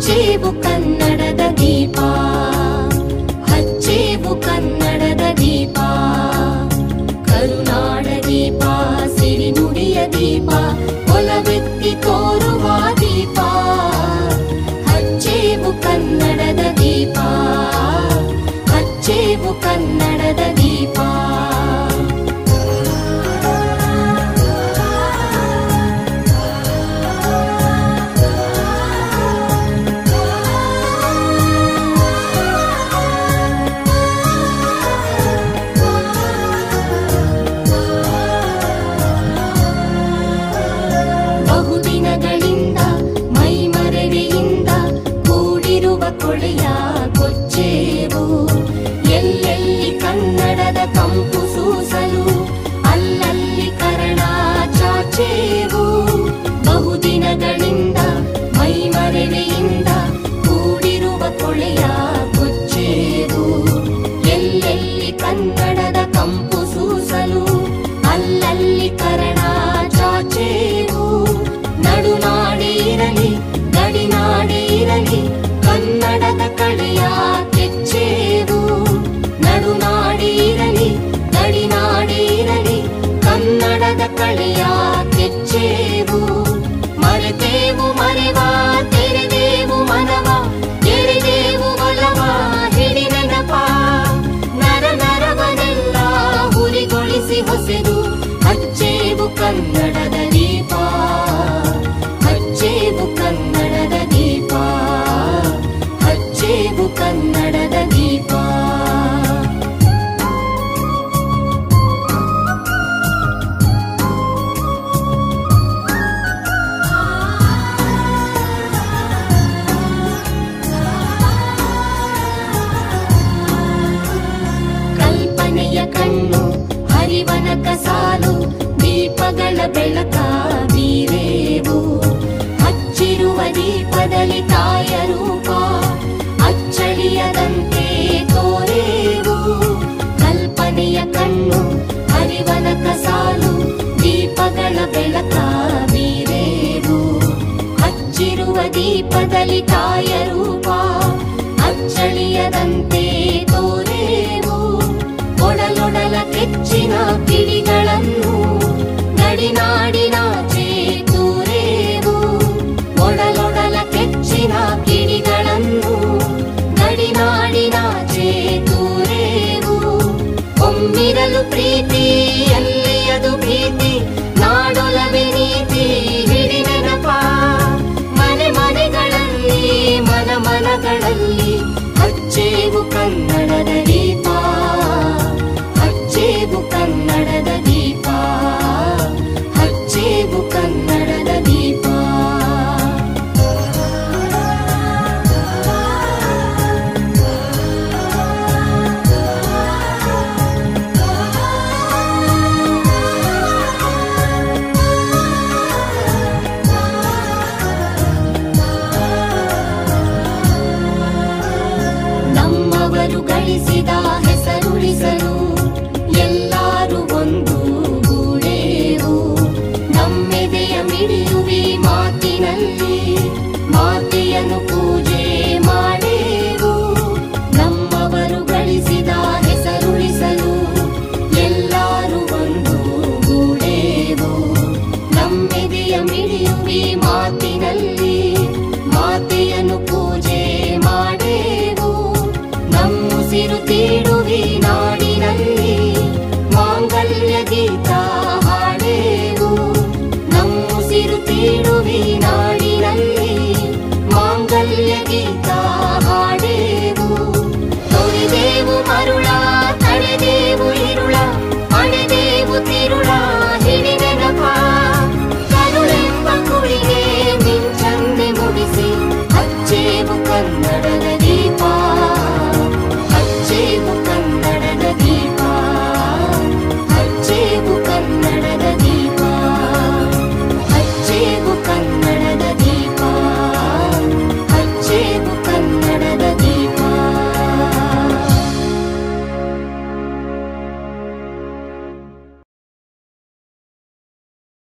ಹಚ್ಚೇವು ಕನ್ನಡದ ದೀಪ ಹಚ್ಚೇವು ಕನ್ನಡದ ದೀಪ ಕರುನಾಡ ದೀಪ ಸಿರಿನುಡಿಯ ದೀಪ ಒಲವೆತ್ತಿ ತೋರುವ ದೀಪ ಹಚ್ಚೇವು ಕನ್ನಡದ ದೀಪ ಹಚ್ಚೇವು ಕನ್ನಡದ ದೀಪ ಬಹುದಿನಗಳಿಂದ ಮೈಮರೆವೆಯಿಂದ ಕೂಡಿರುವ ಕೊಳೆಯ ಕೊಚ್ಚೇವು ಎಲ್ಲೆಲ್ಲಿ ಕನ್ನಡದ ಕಂಪು ಸೂಸಲು ಅಲ್ಲಲ್ಲಿ ಕರಣ ಚಾಚೇವು ಬಹುದಿನಗಳಿಂದ ಮೈಮರೆವೆಯಿಂದ ಕೂಡಿರುವ ಕೊಳೆಯ ಕೊಚ್ಚೇವು ಎಲ್ಲೆಲ್ಲಿ ಕನ್ನಡದ ಕಂಪು ಸೂಸಲು ಅಲ್ಲಲ್ಲಿ ಕರಣ ಚಾಚೇವು ನಡುನಾಡೇ ಇರಲಿ ಗಡಿನಾಡೇ ಇರಲಿ ಕನ್ನಡದ ಕಳೆಯ ಕೆಚ್ಚೇವು ನಡುನಾಡೇ ಇರಲಿ ಗಡಿನಾಡೇ ಇರಲಿ ಕನ್ನಡದ ಕಳೆಯ ಕೆಚ್ಚೇವು ಮರೆತೇವು ಮರೆವ ತೆರೆದೇವು ಮನವ ಎರೆದೇವು ಒಲವ ಹಿಡಿ ನೆನಪ ನರ ನರವನೆಲ್ಲ ಹುರಿಗೊಳಿಸಿ ಹೊಸೆದು ಹಚ್ಚೇವು ಕನ್ನಡದ ದೀಪ ಹಚ್ಚೇವು ಕನ್ನಡದ ದೀಪ ಹಚ್ಚೇವು ಕನ್ನಡದ ದೀಪ ಕಲ್ಪನೆಯ ಕಣ್ಣು ಹರಿವನಕ ಸಾಲು ದೀಪಗಳ ಬೆಳಕ ಬೀರೇವು ಹಚ್ಚಿರುವ ದೀಪದಲ್ಲಿ ತಾಯ ರೂಪ ಅಚ್ಚಳಿಯದಂತೆ ತೋರೇವು ಕಲ್ಪನೆಯ ಕಣ್ಣು ಹರಿವನಕ ಸಾಲು ದೀಪಗಳ ಬೆಳಕ ಬೀರೇವು ಹಚ್ಚಿರುವ ದೀಪದಲ್ಲಿ ತಾಯ ರೂಪ ಅಚ್ಚಳಿಯದಂತೆ ತೋರೇವು ಒಡಲೊಡಲ ಕೆಚ್ಚಿನ ಕಿಡಿಗಳನ್ನು ನಡಿನಾಡಿ